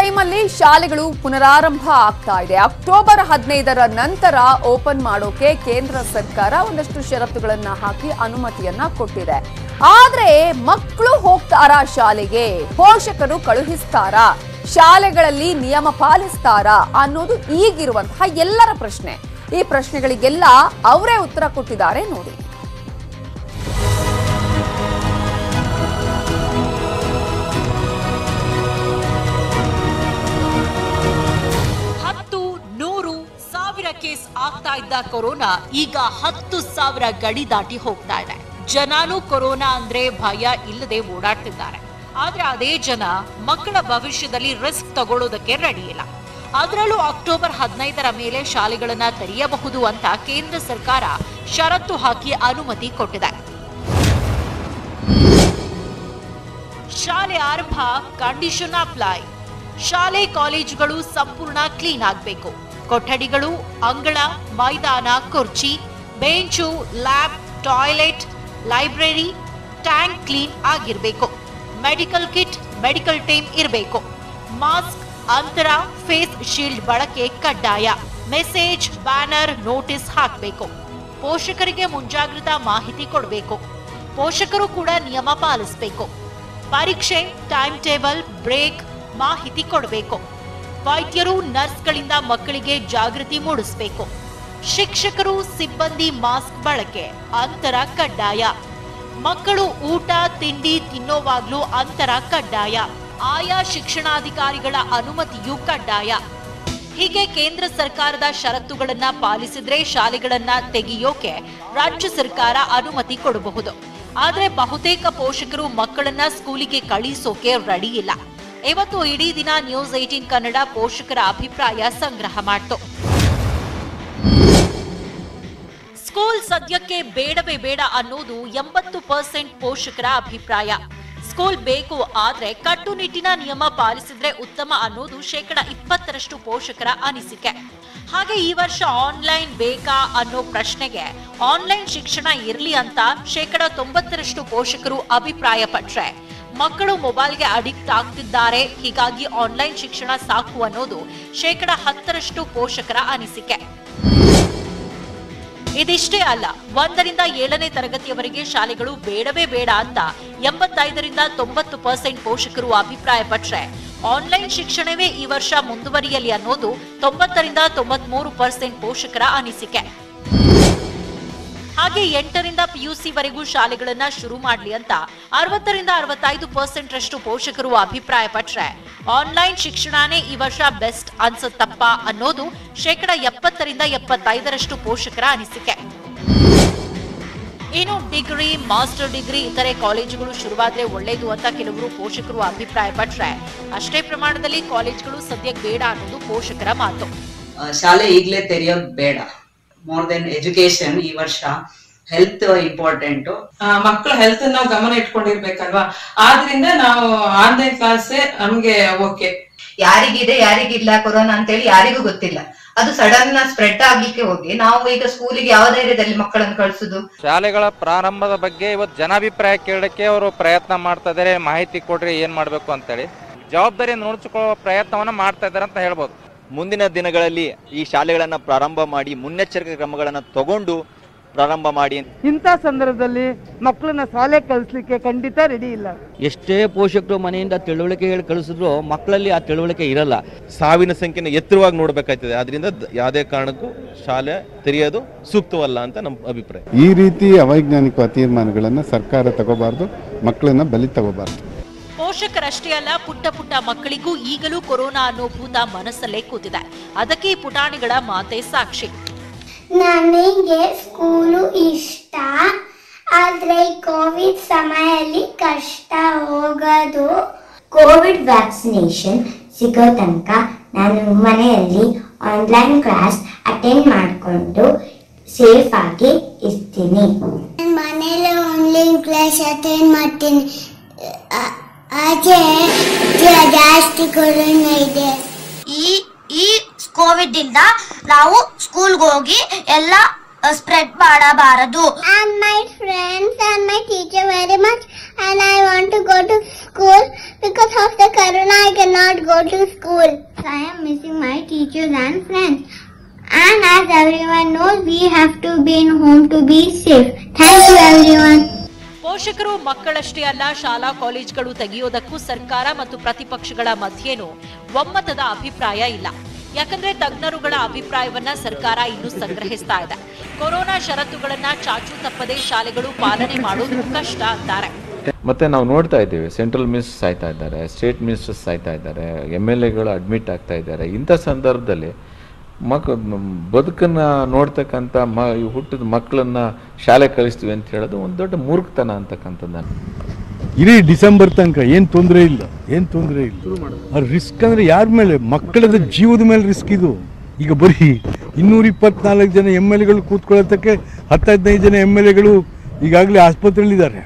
ಟೈಮಲ್ಲಿ ಶಾಲೆಗಳು ಪುನರಾರಂಭ ಆಗ್ತಾ ಇದೆ ಅಕ್ಟೋಬರ್ ಹದಿನೈದರ ನಂತರ ಓಪನ್ ಮಾಡೋಕೆ ಕೇಂದ್ರ ಸರ್ಕಾರ ಒಂದಷ್ಟು ಷರತ್ತುಗಳನ್ನ ಹಾಕಿ ಅನುಮತಿಯನ್ನ ಕೊಟ್ಟಿದೆ ಆದ್ರೆ ಮಕ್ಕಳು ಹೋಗ್ತಾರಾ ಶಾಲೆಗೆ ಪೋಷಕರು ಕಳುಹಿಸ್ತಾರಾ ಶಾಲೆಗಳಲ್ಲಿ ನಿಯಮ ಪಾಲಿಸ್ತಾರಾ ಅನ್ನೋದು ಈಗಿರುವಂತಹ ಎಲ್ಲರ ಪ್ರಶ್ನೆ ಈ ಪ್ರಶ್ನೆಗಳಿಗೆಲ್ಲ ಅವರೇ ಉತ್ತರ ಕೊಟ್ಟಿದ್ದಾರೆ ನೋಡಿ ಹತ್ತು ನೂರು ಸಾವಿರ ಕೇಸ್ ಆಗ್ತಾ ಇದ್ದ ಕೊರೋನಾ ಈಗ ಹತ್ತು ಸಾವಿರ ಗಡಿ ದಾಟಿ ಹೋಗ್ತಾ ಇದೆ ಜನನು ಕೊರೋನಾ ಅಂದ್ರೆ ಭಯ ಇಲ್ಲದೆ ಓಡಾಡ್ತಿದ್ದಾರೆ ಆದ್ರೆ ಅದೇ ಜನ ಮಕ್ಕಳ ಭವಿಷ್ಯದಲ್ಲಿ ರಿಸ್ಕ್ ತಗೊಳ್ಳೋದಕ್ಕೆ ರೆಡಿ ಇಲ್ಲ ಅದರಲ್ಲೂ ಅಕ್ಟೋಬರ್ ಹದಿನೈದರ ಮೇಲೆ ಶಾಲೆಗಳನ್ನ ತೆರೆಯಬಹುದು ಅಂತ ಕೇಂದ್ರ ಸರ್ಕಾರ ಷರತ್ತು ಹಾಕಿ ಅನುಮತಿ ಕೊಟ್ಟಿದೆ ಶಾಲೆ ಆರಂಭ ಕಂಡೀಷನ್ ಅಪ್ಲೈ ಶಾಲೆ ಕಾಲೇಜುಗಳು ಸಂಪೂರ್ಣ ಕ್ಲೀನ್ ಆಗಬೇಕು ಕೊಠಡಿಗಳು ಅಂಗಳ ಮೈದಾನ ಕುರ್ಚಿ bench lab toilet library tank clean ಆಗಿರಬೇಕು ಮೆಡಿಕಲ್ ಕಿಟ್ ಮೆಡಿಕಲ್ ಟೀಮ್ ಇರಬೇಕು ಮಾಸ್ಕ್ ಅಂತರ ಫೇಸ್ ಶೀಲ್ಡ್ ಬಳಕೆ ಕಡ್ಡಾಯ ಮೆಸೇಜ್ ಬ್ಯಾನರ್ ನೋಟಿಸ್ ಹಾಕಬೇಕು ಪೋಷಕರಿಗೆ ಮುಂಜಾಗ್ರತಾ ಮಾಹಿತಿ ಕೊಡಬೇಕು ಪೋಷಕರು ಕೂಡ ನಿಯಮ ಪಾಲಿಸಬೇಕು ಪರೀಕ್ಷೆ ಟೈಮ್ ಟೇಬಲ್ ಬ್ರೇಕ್ ಮಾಹಿತಿ ಕೊಡಬೇಕು ವೈದ್ಯರು ನರ್ಸ್ಗಳಿಂದ ಮಕ್ಕಳಿಗೆ ಜಾಗೃತಿ ಮೂಡಿಸಬೇಕು ಶಿಕ್ಷಕರು ಸಿಬ್ಬಂದಿ ಮಾಸ್ಕ್ ಬಳಕೆ ಅಂತರ ಕಡ್ಡಾಯ ಮಕ್ಕಳು ಊಟ ತಿಂಡಿ ತಿನ್ನೋವಾಗ್ಲೂ ಅಂತರ ಕಡ್ಡಾಯ ಆಯಾ ಶಿಕ್ಷಣಾಧಿಕಾರಿಗಳ ಅನುಮತಿಯೂ ಕಡ್ಡಾಯ ಹೀಗೆ ಕೇಂದ್ರ ಸರ್ಕಾರದ ಷರತ್ತುಗಳನ್ನ ಪಾಲಿಸಿದ್ರೆ ಶಾಲೆಗಳನ್ನ ತೆಗೆಯೋಕೆ ರಾಜ್ಯ ಸರ್ಕಾರ ಅನುಮತಿ ಕೊಡಬಹುದು ಆದ್ರೆ ಬಹುತೇಕ ಪೋಷಕರು ಮಕ್ಕಳನ್ನ ಸ್ಕೂಲಿಗೆ ಕಳಿಸೋಕೆ ರೆಡಿ ಇಲ್ಲ ಇವತ್ತು ಇಡೀ ದಿನ ನ್ಯೂಸ್ ಏಟೀನ್ ಕನ್ನಡ ಪೋಷಕರ ಅಭಿಪ್ರಾಯ ಸಂಗ್ರಹ ಮಾಡ್ತು ಸ್ಕೂಲ್ ಸದ್ಯಕ್ಕೆ ಬೇಡವೇ ಬೇಡ ಅನ್ನೋದು ಎಂಬತ್ತು ಪರ್ಸೆಂಟ್ ಪೋಷಕರ ಅಭಿಪ್ರಾಯ ಸ್ಕೂಲ್ ಬೇಕು ಆದ್ರೆ ಕಟ್ಟುನಿಟ್ಟಿನ ನಿಯಮ ಪಾಲಿಸಿದ್ರೆ ಉತ್ತಮ ಅನ್ನೋದು ಶೇಕಡ ಇಪ್ಪತ್ತರಷ್ಟು ಪೋಷಕರ ಅನಿಸಿಕೆ ಹಾಗೆ ಈ ವರ್ಷ ಆನ್ಲೈನ್ ಬೇಕಾ ಅನ್ನೋ ಪ್ರಶ್ನೆಗೆ ಆನ್ಲೈನ್ ಶಿಕ್ಷಣ ಇರ್ಲಿ ಅಂತ ಶೇಕಡ ತೊಂಬತ್ತರಷ್ಟು ಪೋಷಕರು ಅಭಿಪ್ರಾಯ ಪಟ್ರೆ ಮಕ್ಕಳು ಮೊಬೈಲ್ಗೆ ಅಡಿಕ್ಟ್ ಆಗ್ತಿದ್ದಾರೆ ಹೀಗಾಗಿ ಆನ್ಲೈನ್ ಶಿಕ್ಷಣ ಸಾಕು ಅನ್ನೋದು ಶೇಕಡ ಹತ್ತರಷ್ಟು ಪೋಷಕರ ಅನಿಸಿಕೆ ಇದಿಷ್ಟೇ ಅಲ್ಲ ಒಂದರಿಂದ ಏಳನೇ ತರಗತಿಯವರೆಗೆ ಶಾಲೆಗಳು ಬೇಡವೇ ಬೇಡ ಅಂತ ಎಂಬತ್ತೈದರಿಂದ ತೊಂಬತ್ತು ಪರ್ಸೆಂಟ್ ಪೋಷಕರು ಅಭಿಪ್ರಾಯ ಪಟ್ರೆ ಆನ್ಲೈನ್ ಶಿಕ್ಷಣವೇ ಈ ವರ್ಷ ಮುಂದುವರಿಯಲಿ ಅನ್ನೋದು ತೊಂಬತ್ತರಿಂದ ತೊಂಬತ್ಮೂರು ಪರ್ಸೆಂಟ್ ಪೋಷಕರ ಅನಿಸಿಕೆ ಹಾಗೆ ಎಂಟರಿಂದ ಪಿಯುಸಿ ವರೆಗೂ ಶಾಲೆಗಳನ್ನ ಶುರು ಮಾಡ್ಲಿ ಅಂತ ಅರವತ್ತರಿಂದ ಅರವತ್ತೈದು ಪರ್ಸೆಂಟ್ ರಷ್ಟು ಪೋಷಕರು ಅಭಿಪ್ರಾಯ ಪಟ್ರೆ ಆನ್ಲೈನ್ ಶಿಕ್ಷಣನೇ ಈ ವರ್ಷ ಬೆಸ್ಟ್ ಅನ್ಸತ್ತಪ್ಪ ಅನ್ನೋದು ಶೇಕಡ ಎಪ್ಪತ್ತರಿಂದ ಎಪ್ಪತ್ತೈದರಷ್ಟು ಪೋಷಕರ ಅನಿಸಿಕೆ ಇನ್ನು ಡಿಗ್ರಿ ಮಾಸ್ಟರ್ ಡಿಗ್ರಿ ಇತರೆ ಕಾಲೇಜುಗಳು ಶುರುವಾದ್ರೆ ಒಳ್ಳೇದು ಅಂತ ಕೆಲವರು ಪೋಷಕರು ಅಭಿಪ್ರಾಯ ಪಟ್ರೆ ಅಷ್ಟೇ ಪ್ರಮಾಣದಲ್ಲಿ ಕಾಲೇಜುಗಳು ಸದ್ಯಕ್ಕೆ ಬೇಡ ಅನ್ನೋದು ಪೋಷಕರ ಮಾತು ಆ, ಶಾಲೆ ಈಗಲೇ ತೆರೆಯೋದು ಬೇಡ ಮೋರ್ ದೆನ್ ಎಜುಕೇಶನ್ ಈ ವರ್ಷ ಹೆಲ್ತ್ ಇಂಪಾರ್ಟೆಂಟ್ ಮಕ್ಕಳ ಹೆಲ್ತ್ ನಾವು ಗಮನ ಇಟ್ಕೊಂಡಿರ್ಬೇಕಲ್ವಾ ಆದ್ರಿಂದ ನಾವು ಆನ್ಲೈನ್ ಕ್ಲಾಸ್ ನಮ್ಗೆ ಓಕೆ ಯಾರಿಗಿದೆ ಯಾರಿಗಿಲ್ಲ ಕೊರೋನಾ ಅಂತೇಳಿ ಯಾರಿಗೂ ಗೊತ್ತಿಲ್ಲ ಅದು ಸಡನ್ ಸ್ಪ್ರೆಡ್ ಆಗ್ಲಿಕ್ಕೆ ಹೋಗಿ ನಾವು ಈಗ ಸ್ಕೂಲಿಗೆ ಯಾವ ಧೈರ್ಯದಲ್ಲಿ ಮಕ್ಕಳನ್ನು ಕಳಿಸುದು ಶಾಲೆಗಳ ಪ್ರಾರಂಭದ ಬಗ್ಗೆ ಇವತ್ತು ಜನಾಭಿಪ್ರಾಯ ಕೇಳಕ್ಕೆ ಅವರು ಪ್ರಯತ್ನ ಮಾಡ್ತಾ ಇದ್ದಾರೆ ಮಾಹಿತಿ ಕೊಡ್ರಿ ಏನ್ ಮಾಡ್ಬೇಕು ಅಂತೇಳಿ ಜವಾಬ್ದಾರಿ ನೋಡ್ಕೊಳ್ಳೋ ಪ್ರಯತ್ನವನ್ನ ಮಾಡ್ತಾ ಇದ್ದಾರೆ ಅಂತ ಹೇಳ್ಬೋದು ಮುಂದಿನ ದಿನಗಳಲ್ಲಿ ಈ ಶಾಲೆಗಳನ್ನು ಪ್ರಾರಂಭ ಮಾಡಿ ಮುನ್ನೆಚ್ಚರಿಕೆ ಕ್ರಮಗಳನ್ನು ತಗೊಂಡು ಪ್ರಾರಂಭ ಮಾಡಿ ಇಂಥ ಸಂದರ್ಭದಲ್ಲಿ ಮಕ್ಕಳನ್ನ ಶಾಲೆ ಕಳಿಸ್ಲಿಕ್ಕೆ ಖಂಡಿತ ರೆಡಿ ಇಲ್ಲ ಎಷ್ಟೇ ಪೋಷಕರು ಮನೆಯಿಂದ ತಿಳುವಳಿಕೆ ಹೇಳಿ ಕಳಿಸಿದ್ರು ಮಕ್ಕಳಲ್ಲಿ ಆ ತಿಳುವಳಿಕೆ ಇರಲ್ಲ ಸಾವಿನ ಸಂಖ್ಯೆನ ಎತ್ತರವಾಗಿ ನೋಡ್ಬೇಕಾಗ್ತದೆ ಅದರಿಂದ ಯಾವುದೇ ಕಾರಣಕ್ಕೂ ಶಾಲೆ ತೆರೆಯೋದು ಸೂಕ್ತವಲ್ಲ ಅಂತ ನಮ್ಮ ಅಭಿಪ್ರಾಯ ಈ ರೀತಿ ಅವೈಜ್ಞಾನಿಕ ತೀರ್ಮಾನಗಳನ್ನು ಸರ್ಕಾರ ತಗೋಬಾರ್ದು ಮಕ್ಕಳನ್ನ ಬಲಿ ತಗೋಬಾರ್ದು ಪೋಷಕರಷ್ಟೇ ಅಲ್ಲ ಪುಟ್ಟ ಪುಟ್ಟ ಮಕ್ಕಳಿಗೂ ಈಗಲೂ ಕೊರೋನಾ ಅನ್ನೋ ಭೂತ ಮನಸ್ಸಲ್ಲೇ ಕೂತಿದೆ ಅದಕ್ಕೆ ಈ ಪುಟಾಣಿಗಳ ಮಾತೆ ಸಾಕ್ಷಿ ನನಗೆ ಸ್ಕೂಲು ಇಷ್ಟ ಆದರೆ ಕೋವಿಡ್ ಸಮಯದಲ್ಲಿ ಕಷ್ಟ ಹೋಗೋದು ಕೋವಿಡ್ ವ್ಯಾಕ್ಸಿನೇಷನ್ ಸಿಗೋ ತನಕ ನಾನು ಮನೆಯಲ್ಲಿ ಆನ್ಲೈನ್ ಕ್ಲಾಸ್ ಅಟೆಂಡ್ ಮಾಡಿಕೊಂಡು ಸೇಫ್ ಆಗಿ ಇರ್ತೀನಿ ಮನೇಲಿ ಆನ್ಲೈನ್ ಕ್ಲಾಸ್ ಅಟೆಂಡ್ ಮಾಡ್ತೀನಿ ಆಚೆ ಜಾಸ್ತಿ ಕೊರೋನಾ ಇದೆ ಈ ಈ ಕೋವಿಡ್ ಇಂದ ನಾವು ಸ್ಕೂಲ್ಗೆ ಹೋಗಿ ಎಲ್ಲ ಸ್ಪ್ರೆಡ್ ಮಾಡಬಾರದು and my friends and my teacher very much and I want to go to school because of the corona I cannot go to school. I am missing my teachers and friends. And as everyone knows, we have to be in home to be safe. Thank you everyone. ಪೋಷಕರು ಮಕ್ಕಳಷ್ಟೇ ಅಲ್ಲ ಶಾಲಾ ಕಾಲೇಜ್ಗಳು ತೆಗೆಯೋದಕ್ಕೂ ಸರ್ಕಾರ ಮತ್ತು ಪ್ರತಿಪಕ್ಷಗಳ ಮಧ್ಯೇನೂ ಒಮ್ಮತದ ಅಭಿಪ್ರಾಯ ಇಲ್ಲ ಯಾಕಂದ್ರೆ ತಜ್ಞರುಗಳ ಅಭಿಪ್ರಾಯವನ್ನ ಸರ್ಕಾರ ಇನ್ನೂ ಸಂಗ್ರಹಿಸ್ತಾ ಇದೆ ಕೊರೋನಾ ಷರತ್ತುಗಳನ್ನ ಚಾಚು ತಪ್ಪದೆ ಶಾಲೆಗಳು ಪಾಲನೆ ಮಾಡೋದು ಕಷ್ಟ ಅಂತಾರೆ ಮತ್ತೆ ನಾವು ನೋಡ್ತಾ ಇದ್ದೀವಿ ಸೆಂಟ್ರಲ್ ಮಿನಿಸ್ಟರ್ ಸಾಯ್ತಾ ಇದ್ದಾರೆ ಸ್ಟೇಟ್ ಮಿನಿಸ್ಟರ್ಸ್ ಸಾಯ್ತಾ ಇದ್ದಾರೆ ಎಮ್ ಎಲ್ ಎಗಳು ಅಡ್ಮಿಟ್ ಆಗ್ತಾ ಇದ್ದಾರೆ ಇಂಥ ಸಂದರ್ಭದಲ್ಲಿ ಮಕ್ ಬದುಕನ್ನ ನೋಡ್ತಕ್ಕಂಥ ಮ ಈ ಹುಟ್ಟಿದ ಮಕ್ಕಳನ್ನ ಶಾಲೆ ಕಳಿಸ್ತೀವಿ ಅಂತ ಹೇಳೋದು ಒಂದು ದೊಡ್ಡ ಮೂರ್ಖತನ ಅಂತಕ್ಕಂಥದ್ದು ನಾನು ಇಡೀ ಡಿಸೆಂಬರ್ ತನಕ ಏನು ತೊಂದರೆ ಇಲ್ಲ ಏನು ತೊಂದರೆ ಇಲ್ಲ ರಿಸ್ಕ್ ಅಂದ್ರೆ ಯಾರ ಮೇಲೆ ಮಕ್ಕಳದ ಜೀವದ ಮೇಲೆ ರಿಸ್ಕ್ ಇದು ಈಗ ಬರೀ ಇನ್ನೂರ ಇಪ್ಪತ್ನಾಲ್ಕು ಜನ ಎಮ್ ಎಲ್ ಎಗಳು ಕೂತ್ಕೊಳ್ಳೋದಕ್ಕೆ ಹತ್ತು ಹದಿನೈದು ಜನ ಎಮ್ ಎಲ್ ಎಗಳು ಈಗಾಗಲೇ ಆಸ್ಪತ್ರೆಯಲ್ಲಿದ್ದಾರೆ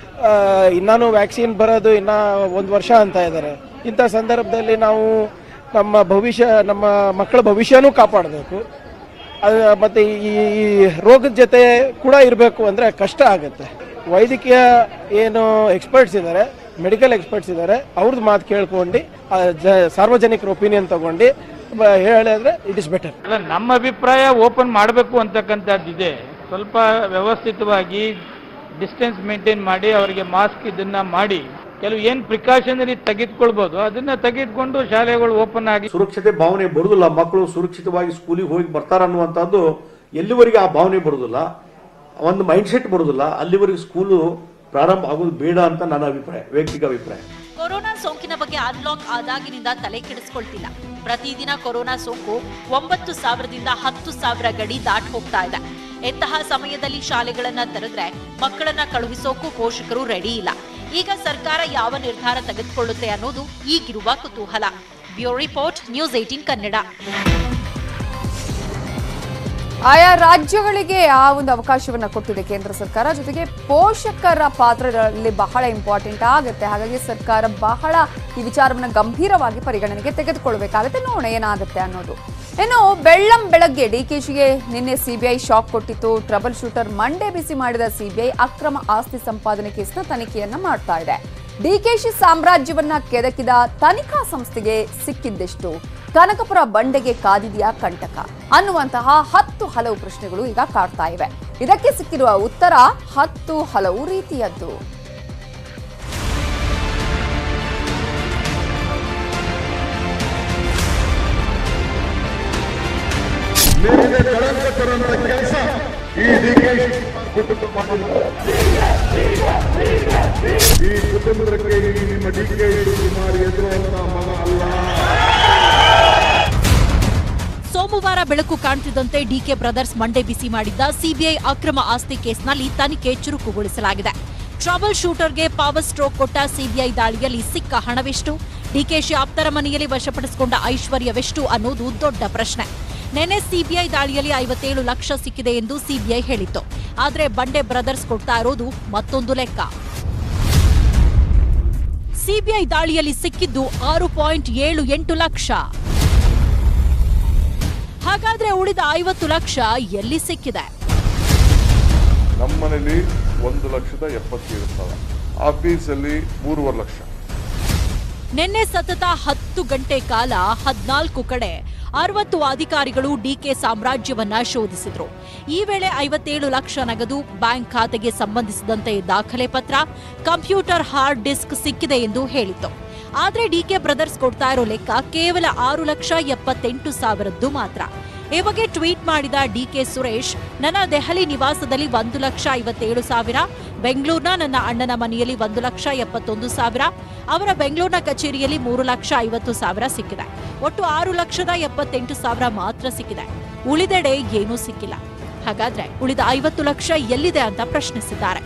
ಇನ್ನೂ ವ್ಯಾಕ್ಸಿನ್ ಬರೋದು ಇನ್ನ ಒಂದು ವರ್ಷ ಅಂತ ಇದ್ದಾರೆ ಇಂಥ ಸಂದರ್ಭದಲ್ಲಿ ನಾವು ನಮ್ಮ ಭವಿಷ್ಯ ನಮ್ಮ ಮಕ್ಕಳ ಭವಿಷ್ಯನೂ ಕಾಪಾಡಬೇಕು ಅದು ಮತ್ತೆ ಈ ಈ ರೋಗದ ಜೊತೆ ಕೂಡ ಇರಬೇಕು ಅಂದರೆ ಕಷ್ಟ ಆಗುತ್ತೆ ವೈದ್ಯಕೀಯ ಏನು ಎಕ್ಸ್ಪರ್ಟ್ಸ್ ಇದ್ದಾರೆ ಮೆಡಿಕಲ್ ಎಕ್ಸ್ಪರ್ಟ್ಸ್ ಇದ್ದಾರೆ ಅವ್ರದ್ದು ಮಾತು ಕೇಳ್ಕೊಂಡು ಆ ಜ- ಸಾರ್ವಜನಿಕರ ಒಪಿನಿಯನ್ ತಗೊಂಡು ಬ- ಹೇಳಿದ್ರೆ ಇಟ್ ಇಸ್ ಬೆಟರ್ ಅಲ್ಲ ನಮ್ಮ ಅಭಿಪ್ರಾಯ ಓಪನ್ ಮಾಡಬೇಕು ಅಂತಕ್ಕಂಥದ್ದಿದೆ ಸ್ವಲ್ಪ ವ್ಯವಸ್ಥಿತವಾಗಿ ಡಿಸ್ಟೆನ್ಸ್ ಮೇಂಟೈನ್ ಮಾಡಿ ಅವರಿಗೆ ಮಾಸ್ಕ್ ಇದನ್ನ ಮಾಡಿ ಕೆಲವು ಏನು ಪ್ರಿಕಾಷನರಿ ತೆಗೆದುಕೊಳ್ಬೋದು ಅದನ್ನ ತೆಗೆದುಕೊಂಡು ಶಾಲೆಗಳು ಓಪನ್ ಆಗಿ ಸುರಕ್ಷತೆ ಭಾವನೆ ಬರುದಿಲ್ಲ ಮಕ್ಕಳು ಸುರಕ್ಷಿತವಾಗಿ ಸ್ಕೂಲಿಗೆ ಹೋಗಿ ಬರ್ತಾರ ಅನ್ನುವಂಥದ್ದು ಎಲ್ಲಿವರೆಗೆ ಆ ಭಾವನೆ ಬರುದಿಲ್ಲ ಒಂದು ಮೈಂಡ್ ಸೆಟ್ ಬರುದಿಲ್ಲ ಅಲ್ಲಿವರೆಗೆ ಸ್ಕೂಲು ಪ್ರಾರಂಭ ಆಗೋದು ಬೇಡ ಅಂತ ನನ್ನ ಅಭಿಪ್ರಾಯ ವೈಯಕ್ತಿಕ ಅಭಿಪ್ರಾಯ ಕೊರೋನಾ ಸೋಂಕಿನ ಬಗ್ಗೆ ಅನ್ಲಾಕ್ ಆದಾಗಿನಿಂದ ತಲೆ ಕೆಡಿಸ್ಕೊಳ್ತಿಲ್ಲ ಪ್ರತಿದಿನ ಕೊರೋನಾ ಸೋಂಕು ಒಂಬತ್ತು ಸಾವಿರದಿಂದ ಹತ್ತು ಸಾವಿರ ಗಡಿ ದಾಟ್ ಹೋಗ್ತಾ ಇದೆ ಎಂತಹ ಸಮಯದಲ್ಲಿ ಶಾಲೆಗಳನ್ನ ತೆರೆದ್ರೆ ಮಕ್ಕಳನ್ನ ಕಳುಹಿಸೋಕು ಪೋಷಕರು ರೆಡಿ ಇಲ್ಲ ಈಗ ಸರ್ಕಾರ ಯಾವ ನಿರ್ಧಾರ ತೆಗೆದುಕೊಳ್ಳುತ್ತೆ ಅನ್ನೋದು ಈಗಿರುವ ಕುತೂಹಲ bureau report news eighteen Kannada ಆಯಾ ರಾಜ್ಯಗಳಿಗೆ ಆ ಒಂದು ಅವಕಾಶವನ್ನ ಕೊಟ್ಟಿದೆ ಕೇಂದ್ರ ಸರ್ಕಾರ ಜೊತೆಗೆ ಪೋಷಕರ ಪಾತ್ರದಲ್ಲಿ ಬಹಳ ಇಂಪಾರ್ಟೆಂಟ್ ಆಗುತ್ತೆ ಹಾಗಾಗಿ ಸರ್ಕಾರ ಬಹಳ ಈ ವಿಚಾರವನ್ನ ಗಂಭೀರವಾಗಿ ಪರಿಗಣನೆಗೆ ತೆಗೆದುಕೊಳ್ಬೇಕಾಗುತ್ತೆ ನೋಡೋಣ ಏನಾಗುತ್ತೆ ಅನ್ನೋದು ಇನ್ನು ಬೆಳ್ಳಂ ಬೆಳಗ್ಗೆ ಡಿಕೆಶಿಗೆ ನಿನ್ನೆ ಸಿಬಿಐ ಶಾಕ್ ಕೊಟ್ಟಿತ್ತು ಟ್ರಬಲ್ ಶೂಟರ್ ಮಂಡೆ ಬಿಸಿ ಮಾಡಿದ ಸಿಬಿಐ ಅಕ್ರಮ ಆಸ್ತಿ ಸಂಪಾದನೆ ಕೇಸ್ನ ತನಿಖೆಯನ್ನ ಮಾಡ್ತಾ ಇದೆ ಡಿಕೆಶಿ ಸಾಮ್ರಾಜ್ಯವನ್ನ ಕೆದಕಿದ ತನಿಖಾ ಸಂಸ್ಥೆಗೆ ಸಿಕ್ಕಿದ್ದೆಷ್ಟು ಕನಕಪುರ ಬಂಡೆಗೆ ಕಾದಿದೆಯಾ ಕಂಟಕ ಅನ್ನುವಂತಹ ಹತ್ತು ಹಲವು ಪ್ರಶ್ನೆಗಳು ಈಗ ಕಾಡ್ತಾ ಇವೆ ಇದಕ್ಕೆ ಸಿಕ್ಕಿರುವ ಉತ್ತರ ಹತ್ತು ಹಲವು ರೀತಿಯದ್ದು ಮೇಲಿನ ಕಳಂಕ ತರುವಂತ ಕೆಲಸ ಈ ಡಿಕೆಶಿ ಕುಟುಂಬ ಮಾಡಿಲ್ಲ ಈ ಕುಟುಂಬಕ್ಕೆ ಈ ನಿಮ್ಮ ಡಿಕೆ ಶಿವಕುಮಾರ್ ಎದುರುವಂತ ಮಗ ಅಲ್ಲ ಸೋಮವಾರ ಬೆಳಕು ಕಾಣ್ತಿದ್ದಂತೆ ಡಿಕೆ ಬ್ರದರ್ಸ್ ಮಂಡೆ ಬಿಸಿ ಮಾಡಿದ್ದ ಸಿಬಿಐ ಅಕ್ರಮ ಆಸ್ತಿ ಕೇಸ್ನಲ್ಲಿ ತನಿಖೆ ಚುರುಕುಗೊಳಿಸಲಾಗಿದೆ ಟ್ರಬಲ್ ಶೂಟರ್ಗೆ ಪವರ್ ಸ್ಟ್ರೋಕ್ ಕೊಟ್ಟ ಸಿಬಿಐ ದಾಳಿಯಲ್ಲಿ ಸಿಕ್ಕ ಹಣವೆಷ್ಟು ಡಿಕೆಶಿ ಆಪ್ತರ ಮನೆಯಲ್ಲಿ ವಶಪಡಿಸಿಕೊಂಡ ಐಶ್ವರ್ಯವೆಷ್ಟು ಅನ್ನೋದು ದೊಡ್ಡ ಪ್ರಶ್ನೆ ನೆನೆ ಸಿಬಿಐ ದಾಳಿಯಲ್ಲಿ ಐವತ್ತೇಳು ಲಕ್ಷ ಸಿಕ್ಕಿದೆ ಎಂದು ಸಿಬಿಐ ಹೇಳಿತ್ತು ಆದರೆ ಬಂಡೆ ಬ್ರದರ್ಸ್ ಕೊಡ್ತಾ ಇರೋದು ಮತ್ತೊಂದು ಲೆಕ್ಕ ಸಿಬಿಐ ದಾಳಿಯಲ್ಲಿ ಸಿಕ್ಕಿದ್ದು ಆರು ಪಾಯಿಂಟ್ ಏಳು ಎಂಟು ಲಕ್ಷ ಹಾಗಾದ್ರೆ ಉಳಿದ ಐವತ್ತು ಲಕ್ಷ ಎಲ್ಲಿ ಸಿಕ್ಕಿದೆ ನಮ್ಮನೇಲಿ ಒಂದು ಲಕ್ಷದ ಎಪ್ಪತ್ತೇಳು ಸಾವಿರ ಆಫೀಸಲ್ಲಿ ಮೂರುವರೆ ಲಕ್ಷ ನಿನ್ನೆ ಸತತ ಹತ್ತು ಗಂಟೆ ಕಾಲ ಹದ್ನಾಲ್ಕು ಕಡೆ ಅರವತ್ತು ಅಧಿಕಾರಿಗಳು ಡಿಕೆ ಸಾಮ್ರಾಜ್ಯವನ್ನ ಶೋಧಿಸಿದ್ರು ಈ ವೇಳೆ ಐವತ್ತೇಳು ಲಕ್ಷ ನಗದು ಬ್ಯಾಂಕ್ ಖಾತೆಗೆ ಸಂಬಂಧಿಸಿದಂತೆ ದಾಖಲೆ ಪತ್ರ ಕಂಪ್ಯೂಟರ್ ಹಾರ್ಡ್ ಡಿಸ್ಕ್ ಸಿಕ್ಕಿದೆ ಎಂದು ಹೇಳಿತ್ತು ಆದ್ರೆ ಡಿಕೆ ಬ್ರದರ್ಸ್ ಕೊಡ್ತಾ ಇರೋ ಲೆಕ್ಕ ಕೇವಲ ಆರು ಲಕ್ಷ ಎಪ್ಪತ್ತೆಂಟು ಸಾವಿರದ್ದು ಮಾತ್ರ ಈ ಬಗ್ಗೆ ಟ್ವೀಟ್ ಮಾಡಿದ ಡಿಕೆ ಸುರೇಶ್ ನನ್ನ ದೆಹಲಿ ನಿವಾಸದಲ್ಲಿ ಒಂದು ಲಕ್ಷ ಐವತ್ತೇಳು ಸಾವಿರ ಬೆಂಗಳೂರಿನ ನನ್ನ ಅಣ್ಣನ ಮನೆಯಲ್ಲಿ ಒಂದು ಲಕ್ಷ ಎಪ್ಪತ್ತೊಂದು ಸಾವಿರ ಅವರ ಬೆಂಗಳೂರಿನ ಕಚೇರಿಯಲ್ಲಿ ಮೂರು ಲಕ್ಷ ಐವತ್ತು ಸಾವಿರ ಸಿಕ್ಕಿದೆ ಒಟ್ಟು ಆರು ಲಕ್ಷದ ಎಪ್ಪತ್ತೆಂಟು ಸಾವಿರ ಮಾತ್ರ ಸಿಕ್ಕಿದೆ ಉಳಿದೆಡೆ ಏನೂ ಸಿಕ್ಕಿಲ್ಲ ಹಾಗಾದ್ರೆ ಉಳಿದ ಐವತ್ತು ಲಕ್ಷ ಎಲ್ಲಿದೆ ಅಂತ ಪ್ರಶ್ನಿಸಿದ್ದಾರೆ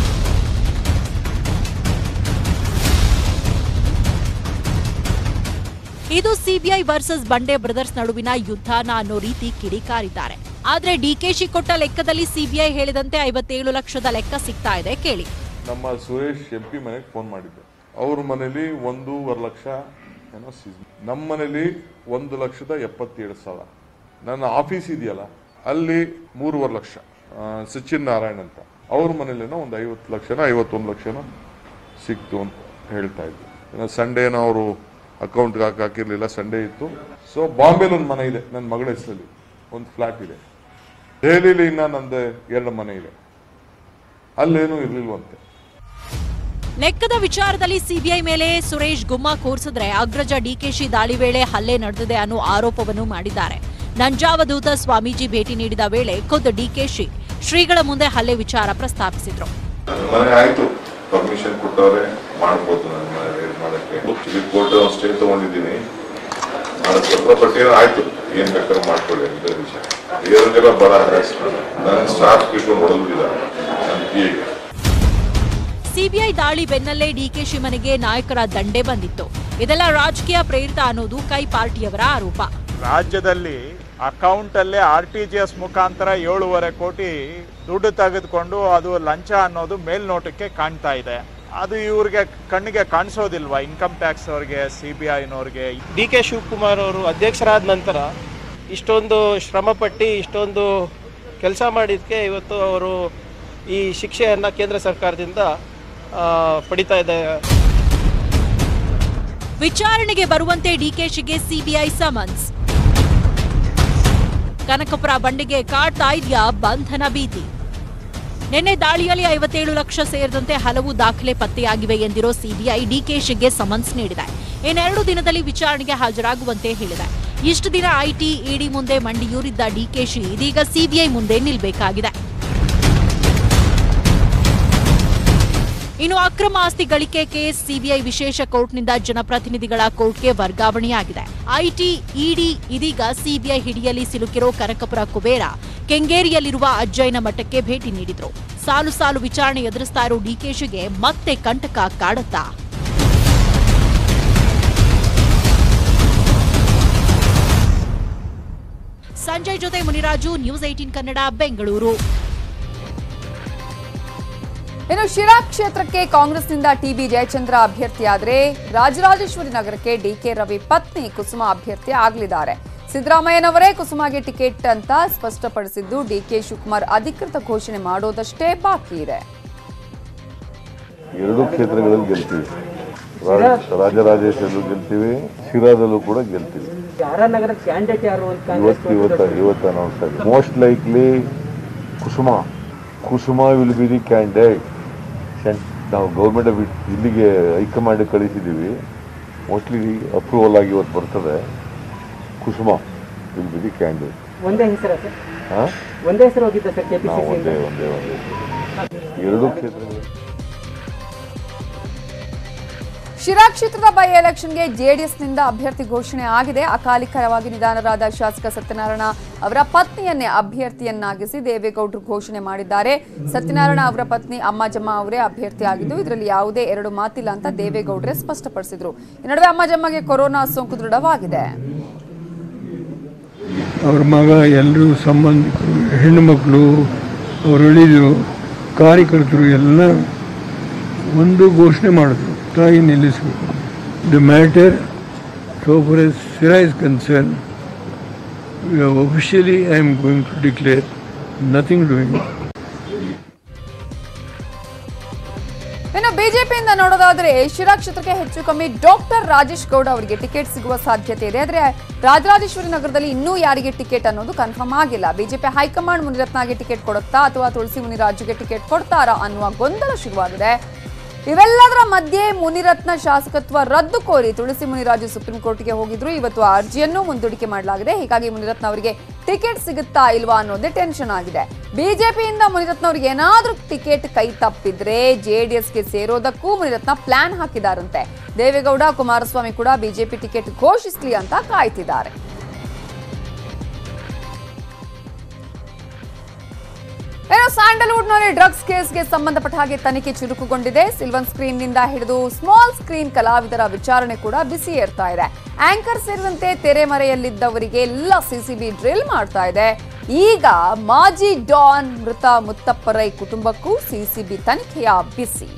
ಇದು ಸಿಬಿಐ ವರ್ಸಸ್ ಬಂಡೆ ಬ್ರದರ್ಸ್ ನಡುವಿನ ಯುದ್ಧನ ಅನ್ನೋ ರೀತಿ ಕಿಡಿಕಾರಿದ್ದಾರೆ ಆದ್ರೆ ಡಿಕೆಶಿ ಕೊಟ್ಟ ಲೆಕ್ಕದಲ್ಲಿ ಸಿಬಿಐ ಹೇಳಿದಂತೆ ಐವತ್ತೇಳು ಲಕ್ಷದ ಲೆಕ್ಕ ಸಿಗ್ತಾ ಇದೆ ಕೇಳಿ ನಮ್ಮ ಸುರೇಶ್ ಎಂ ಪಿ ಮನೆಗೆ ಫೋನ್ ಮಾಡಿದ್ದೆ ಅವ್ರ ಮನೇಲಿ ಒಂದೂವರೆ ಲಕ್ಷ ಏನೋ ಸೀಸ್ ನಮ್ಮ ಮನೇಲಿ ಒಂದು ಲಕ್ಷದ ಎಪ್ಪತ್ತೇಳು ಸಾವಿರ ನನ್ನ ಆಫೀಸ್ ಇದೆಯಲ್ಲ ಅಲ್ಲಿ ಮೂರುವರೆ ಲಕ್ಷ ಆ, ಸಚಿನ್ ನಾರಾಯಣ್ ಅಂತ ಅವ್ರ ಮನೇಲೇನೋ ಒಂದು ಐವತ್ತು ಲಕ್ಷನೋ ಐವತ್ತೊಂದು ಲಕ್ಷನೋ ಸಿಕ್ತು ಅಂತ ಹೇಳ್ತಾ ಇದ್ರು ಇನ್ನು ಸಂಡೇನೋ ಅವರು ಅಕೌಂಟ್ಗೆ ಹಾಕಿ ಹಾಕಿರ್ಲಿಲ್ಲ ಸಂಡೇ ಇತ್ತು ಸೊ ಬಾಂಬೆಲಿ ಒಂದು ಮನೆ ಇದೆ ನನ್ನ ಮಗಳ ಹೆಸರಲ್ಲಿ ಒಂದು ಫ್ಲಾಟ್ ಇದೆ ದೆಹಲಿಲಿ ಇನ್ನ ನಂದು ಎರಡು ಮನೆ ಇದೆ ಅಲ್ಲೇನೂ ಇರ್ಲಿಲ್ವಂತೆ ಲೆಕ್ಕದ ವಿಚಾರದಲ್ಲಿ ಸಿಬಿಐ ಮೇಲೆ ಸುರೇಶ್ ಗುಮ್ಮ ಕೂರಿಸಿದ್ರೆ ಅಗ್ರಜ ಡಿಕೆಶಿ ದಾಳಿ ವೇಳೆ ಹಲ್ಲೆ ನಡೆದಿದೆ ಅನ್ನೋ ಆರೋಪವನ್ನು ಮಾಡಿದ್ದಾರೆ ನಂಜಾವಧೂತ ಸ್ವಾಮೀಜಿ ಭೇಟಿ ನೀಡಿದ ವೇಳೆ ಖುದ್ದು ಡಿಕೆಶಿ ಶ್ರೀಗಳ ಮುಂದೆ ಹಲ್ಲೆ ವಿಚಾರ ಪ್ರಸ್ತಾಪಿಸಿದ್ರು ಮನೆ ಆಯ್ತು ಪರ್ಮಿಷನ್ ಕೊಟ್ಟವ್ರೆ ಮಾಡ್ಬೋದು ನನ್ನ ಮನೆ raid ಮಾಡಕ್ಕೆ ಇಲ್ಲಿ ಕೋರ್ಟ್ ಸ್ಟೇ ತಗೊಂಡಿದ್ದೀನಿ ಮಾಡಕ್ ಬಟ್ ಏನೋ ಆಯ್ತು ಏನ್ ಬೇಕಾದ್ರೂ ಮಾಡ್ಕೊಳ್ಳಿ ಅಂತ ವಿಷಯ ಇವ್ರಿಗೆಲ್ಲ ಬಹಳ ಹರಾಸ್ಮೆಂಟ್ ನನ್ನ ಸ್ಟಾಫ್ ಇಟ್ಕೊಂಡು ಹೊಡೆದ್ಬಿಟ್ಟಿದ್ದಾರೆ ನನ್ನ ಪಿಎಗೆ ಸಿಬಿಐ ದಾಳಿ ಬೆನ್ನಲ್ಲೇ ಡಿಕೆಶಿ ಮನೆಗೆ ನಾಯಕರ ದಂಡೆ ಬಂದಿತ್ತು ಇದೆಲ್ಲ ರಾಜಕೀಯ ಪ್ರೇರಿತ ಅನ್ನೋದು ಕೈ ಪಾರ್ಟಿಯವರ ಆರೋಪ ರಾಜ್ಯದಲ್ಲಿ ಅಕೌಂಟ್ ಅಲ್ಲೇ ಆರ್ ಟಿ ಜಿ ಎಸ್ ಮುಖಾಂತರ ಏಳೂವರೆ ಕೋಟಿ ದುಡ್ಡು ತೆಗೆದುಕೊಂಡು ಅದು ಲಂಚ ಅನ್ನೋದು ಮೇಲ್ನೋಟಕ್ಕೆ ಕಾಣ್ತಾ ಇದೆ ಅದು ಇವ್ರಿಗೆ ಕಣ್ಣಿಗೆ ಕಾಣಿಸೋದಿಲ್ವಾ ಇನ್ಕಮ್ ಟ್ಯಾಕ್ಸ್ ಅವ್ರಿಗೆ ಸಿ ಬಿ ಐನವ್ರಿಗೆ ಡಿ ಕೆ ಶಿವಕುಮಾರ್ ಅವರು ಅಧ್ಯಕ್ಷರಾದ ನಂತರ ಇಷ್ಟೊಂದು ಶ್ರಮಪಟ್ಟು ಇಷ್ಟೊಂದು ಕೆಲಸ ಮಾಡಿದ್ದಕ್ಕೆ ಇವತ್ತು ಅವರು ಈ ಶಿಕ್ಷೆಯನ್ನು ಕೇಂದ್ರ ಸರ್ಕಾರದಿಂದ ಆ, ಪಡಿತಾ ಇದ್ದಾರೆ ವಿಚಾರಣೆಗೆ ಬರುವಂತೆ ಡಿಕೆಶಿಗೆ ಸಿಬಿಐ ಸಮನ್ಸ್ ಕನಕಪುರ ಬಂಡೆಗೆ ಕಾಡ್ತಾ ಇದೆಯಾ ಬಂಧನ ಭೀತಿ ನಿನ್ನೆ ದಾಳಿಯಲ್ಲಿ ಐವತ್ತೇಳು ಲಕ್ಷ ಸೇರಿದಂತೆ ಹಲವು ದಾಖಲೆ ಪತ್ತೆಯಾಗಿವೆ ಎಂದಿರೋ ಸಿಬಿಐ ಡಿಕೆಶಿಗೆ ಸಮನ್ಸ್ ನೀಡಿದೆ ಇನ್ನೆರಡು ದಿನದಲ್ಲಿ ವಿಚಾರಣೆಗೆ ಹಾಜರಾಗುವಂತೆ ಹೇಳಿದೆ ಇಷ್ಟು ದಿನ ಐಟಿ ಇಡಿ ಮುಂದೆ ಮಂಡಿಯೂರಿದ್ದ ಡಿಕೆಶಿ ಇದೀಗ ಸಿಬಿಐ ಮುಂದೆ ನಿಲ್ಬೇಕಾಗಿದೆ ಇನ್ನು ಅಕ್ರಮ ಆಸ್ತಿ ಗಳಿಕೆ ಕೇಸ್ ಸಿಬಿಐ ವಿಶೇಷ ಕೋರ್ಟ್ನಿಂದ ಜನಪ್ರತಿನಿಧಿಗಳ ಕೋರ್ಟ್ಗೆ ವರ್ಗಾವಣೆಯಾಗಿದೆ ಐಟಿ ಇಡಿ ಇದೀಗ ಸಿಬಿಐ ಹಿಡಿಯಲ್ಲಿ ಸಿಲುಕಿರೋ ಕನಕಪುರ ಕುಬೇರ ಕೆಂಗೇರಿಯಲ್ಲಿರುವ ಅಜ್ಜಯ್ಯನ ಮಠಕ್ಕೆ ಭೇಟಿ ನೀಡಿದ್ರು ಸಾಲು ಸಾಲು ವಿಚಾರಣೆ ಎದುರಿಸ್ತಾ ಇರೋ ಡಿಕೆಶಿಗೆ ಮತ್ತೆ ಕಂಟಕ ಕಾಡುತ್ತಾ ಸಂಜಯ್ ಜೊತೆ ಮುನಿರಾಜು ನ್ಯೂಸ್ ಏಟೀನ್ ಕನ್ನಡ ಬೆಂಗಳೂರು ಇನ್ನು ಶಿರಾ ಕ್ಷೇತ್ರಕ್ಕೆ ಕಾಂಗ್ರೆಸ್ನಿಂದ ಟಿಬಿ ಜಯಚಂದ್ರ ಅಭ್ಯರ್ಥಿಯಾದರೆ ರಾಜರಾಜೇಶ್ವರಿ ನಗರಕ್ಕೆ ಡಿಕೆ ರವಿ ಪತ್ನಿ ಕುಸುಮ ಅಭ್ಯರ್ಥಿ ಆಗಲಿದ್ದಾರೆ ಸಿದ್ದರಾಮಯ್ಯನವರೇ ಕುಸುಮಾಗೆ ಟಿಕೆಟ್ ಅಂತ ಸ್ಪಷ್ಟಪಡಿಸಿದ್ದು ಡಿಕೆ ಶಿವಕುಮಾರ್ ಅಧಿಕೃತ ಘೋಷಣೆ ಮಾಡೋದಷ್ಟೇ ಬಾಕಿ ಇದೆ ಎರಡು ಕ್ಷೇತ್ರಗಳಲ್ಲಿ ಗೆಲ್ತೀವಿ ರಾಜ- ರಾಜರಾಜೇಶ್ವರಲ್ಲೂ ಗೆಲ್ತೀವಿ ಶಿರಾದಲ್ಲೂ ಕೂಡ ಗೆಲ್ತೀವಿ ನಗರ ಕ್ಯಾಂಡಿಡೇಟ್ ಯಾರು ಅಂತ ಇವತ್ತು ಇವತ್ತು ಇವತ್ತು ಅನೌನ್ಸ್ ಆಗಿದೆ most likely Kusuma Kusuma will be the candidate ನಾವು ಗೌರ್ಮೆಂಟ್ ಇಲ್ಲಿಗೆ ಹೈಕಮಾಂಡ್ ಕಳಿಸಿದ್ದೀವಿ ಮೋಸ್ಟ್ಲಿ ಅಪ್ರೂವಲ್ ಆಗಿ ಇವತ್ತು ಬರ್ತದೆ Kusuma will be the candidate ಒಂದೇ ಹೆಸರ ಸರ್ ಹಾಂ ಒಂದೇ ಹೆಸರು ಹೋಗಿದ್ದ ಸರ್ ನಾವು ಒಂದೇ ಕೆಪಿಸಿಸಿ ಒಂದೇ ಒಂದೇ ಎರಡು ಕ್ಷೇತ್ರಗಳು ಶಿರಾ ಕ್ಷೇತ್ರದ ಬೈ ಎಲೆಕ್ಷನ್ಗೆ ಜೆಡಿಎಸ್ನಿಂದ ಅಭ್ಯರ್ಥಿ ಘೋಷಣೆ ಆಗಿದೆ ಅಕಾಲಿಕವಾಗಿ ನಿಧನರಾದ ಶಾಸಕ ಸತ್ಯನಾರಾಯಣ ಅವರ ಪತ್ನಿಯನ್ನೇ ಅಭ್ಯರ್ಥಿಯನ್ನಾಗಿಸಿ ದೇವೇಗೌಡರು ಘೋಷಣೆ ಮಾಡಿದ್ದಾರೆ ಸತ್ಯನಾರಾಯಣ ಅವರ ಪತ್ನಿ ಅಮ್ಮಾಜಮ್ಮ ಅವರೇ ಅಭ್ಯರ್ಥಿ ಆಗಿದ್ದು ಇದರಲ್ಲಿ ಯಾವುದೇ ಎರಡು ಮಾತಿಲ್ಲ ಅಂತ ದೇವೇಗೌಡರೇ ಸ್ಪಷ್ಟಪಡಿಸಿದ್ರು ಈ ನಡುವೆ ಅಮ್ಮಾಜಮ್ಮಗೆ ಕೊರೋನಾ ಸೋಂಕು ದೃಢವಾಗಿದೆ ಅವ್ರ ಮಗ ಎಲ್ಲರೂ ಸಂಬಂಧಿಕರು ಹೆಣ್ಣುಮಕ್ಕಳು ಅವ್ರು ಉಳಿದರು ಕಾರ್ಯಕರ್ತರು ಎಲ್ಲ ಒಂದು ಘೋಷಣೆ ಮಾಡಿದ್ರು ತಾಯಿ ನಿಲ್ಲಿಸಬೇಕು the matter so far as Sira is concern officially I am going to declare nothing doing ಇನ್ನು ಬಿಜೆಪಿಯಿಂದ ನೋಡೋದಾದ್ರೆ ಶಿರಾ ಕ್ಷೇತ್ರಕ್ಕೆ ಹೆಚ್ಚು ಕಮ್ಮಿ ಡಾಕ್ಟರ್ ರಾಜೇಶ್ ಗೌಡ ಅವರಿಗೆ ಟಿಕೆಟ್ ಸಿಗುವ ಸಾಧ್ಯತೆ ಇದೆ ಆದ್ರೆ ರಾಜರಾಜೇಶ್ವರಿ ನಗರದಲ್ಲಿ ಇನ್ನೂ ಯಾರಿಗೆ ಟಿಕೆಟ್ ಅನ್ನೋದು ಕನ್ಫರ್ಮ್ ಆಗಿಲ್ಲ ಬಿಜೆಪಿ ಹೈಕಮಾಂಡ್ ಮುನಿರತ್ನಗೆ ಟಿಕೆಟ್ ಕೊಡುತ್ತಾ ಅಥವಾ ತುಳಸಿ ಮುನಿರಾಜುಗೆ ಟಿಕೆಟ್ ಕೊಡ್ತಾರಾ ಅನ್ನುವ ಗೊಂದಲ ಶುರುವಾಗಿದೆ ಇವೆಲ್ಲದರ ಮಧ್ಯೆ ಮುನಿರತ್ನ ಶಾಸಕತ್ವ ರದ್ದು ಕೋರಿ ತುಳಸಿ ಮುನಿರಾಜು ಸುಪ್ರೀಂ ಕೋರ್ಟ್ಗೆ ಹೋಗಿದ್ರು ಇವತ್ತು ಆ ಅರ್ಜಿಯನ್ನು ಮುಂದೂಡಿಕೆ ಮಾಡಲಾಗಿದೆ ಹೀಗಾಗಿ ಮುನಿರತ್ನ ಅವರಿಗೆ ಟಿಕೆಟ್ ಸಿಗುತ್ತಾ ಇಲ್ವಾ ಅನ್ನೋದೇ ಟೆನ್ಷನ್ ಆಗಿದೆ ಬಿಜೆಪಿಯಿಂದ ಮುನಿರತ್ನ ಅವರಿಗೆ ಏನಾದ್ರೂ ಟಿಕೆಟ್ ಕೈ ತಪ್ಪಿದ್ರೆ ಜೆಡಿಎಸ್ಗೆ ಸೇರೋದಕ್ಕೂ ಮುನಿರತ್ನ ಪ್ಲಾನ್ ಹಾಕಿದಾರಂತೆ ದೇವೇಗೌಡ ಕುಮಾರಸ್ವಾಮಿ ಕೂಡ ಬಿಜೆಪಿ ಟಿಕೆಟ್ ಘೋಷಿಸ್ಲಿ ಅಂತ ಕಾಯ್ತಿದ್ದಾರೆ ಏನು ಸ್ಯಾಂಡಲ್ವುಡ್ನಲ್ಲಿ ಡ್ರಗ್ಸ್ ಕೇಸ್ಗೆ ಸಂಬಂಧಪಟ್ಟ ಹಾಗೆ ತನಿಖೆ ಚುರುಕುಗೊಂಡಿದೆ ಸಿಲ್ವನ್ ಸ್ಕ್ರೀನ್ ನಿಂದ ಹಿಡಿದು ಸ್ಮಾಲ್ ಸ್ಕ್ರೀನ್ ಕಲಾವಿದರ ವಿಚಾರಣೆ ಕೂಡ ಬಿಸಿ ಏರ್ತಾ ಇದೆ ಆಂಕರ್ ಸೇರಿದಂತೆ ತೆರೆಮರೆಯಲ್ಲಿದ್ದವರಿಗೆ ಎಲ್ಲ ಸಿಸಿಬಿ ಡ್ರಿಲ್ ಮಾಡ್ತಾ ಇದೆ ಈಗ ಮಾಜಿ ಡಾನ್ ಮೃತ ಮುತ್ತಪ್ಪರೈ ಕುಟುಂಬಕ್ಕೂ ಸಿಸಿಬಿ ತನಿಖೆಯ ಬಿಸಿ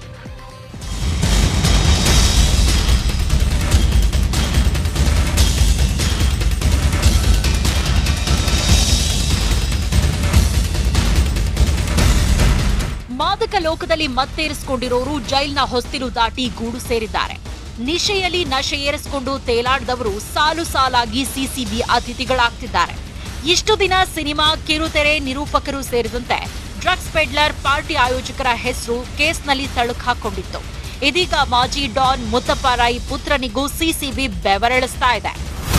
ಲೋಕದಲ್ಲಿ ಮತ್ತೇರಿಸಿಕೊಂಡಿರೋರು ಜೈಲ್ನ ಹೊಸ್ತಿಲು ದಾಟಿ ಗೂಡು ಸೇರಿದ್ದಾರೆ ನಿಶೆಯಲ್ಲಿ ನಶೆ ಏರಿಸಿಕೊಂಡು ತೇಲಾಡಿದವರು ಸಾಲು ಸಾಲಾಗಿ ಸಿಸಿಬಿ ಅತಿಥಿಗಳಾಗ್ತಿದ್ದಾರೆ ಇಷ್ಟು ದಿನ ಸಿನಿಮಾ ಕಿರುತೆರೆ ನಿರೂಪಕರು ಸೇರಿದಂತೆ ಡ್ರಗ್ಸ್ ಪೆಡ್ಲರ್ ಪಾರ್ಟಿ ಆಯೋಜಕರ ಹೆಸರು ಕೇಸ್ನಲ್ಲಿ ತಳುಕು ಹಾಕೊಂಡಿತ್ತು ಇದೀಗ ಮಾಜಿ ಡಾನ್ ಮುತ್ತಪ್ಪ ರಾಯ್ ಪುತ್ರನಿಗೂ ಸಿಸಿಬಿ ಬೆವರೆಳಿಸ್ತಾ ಇದೆ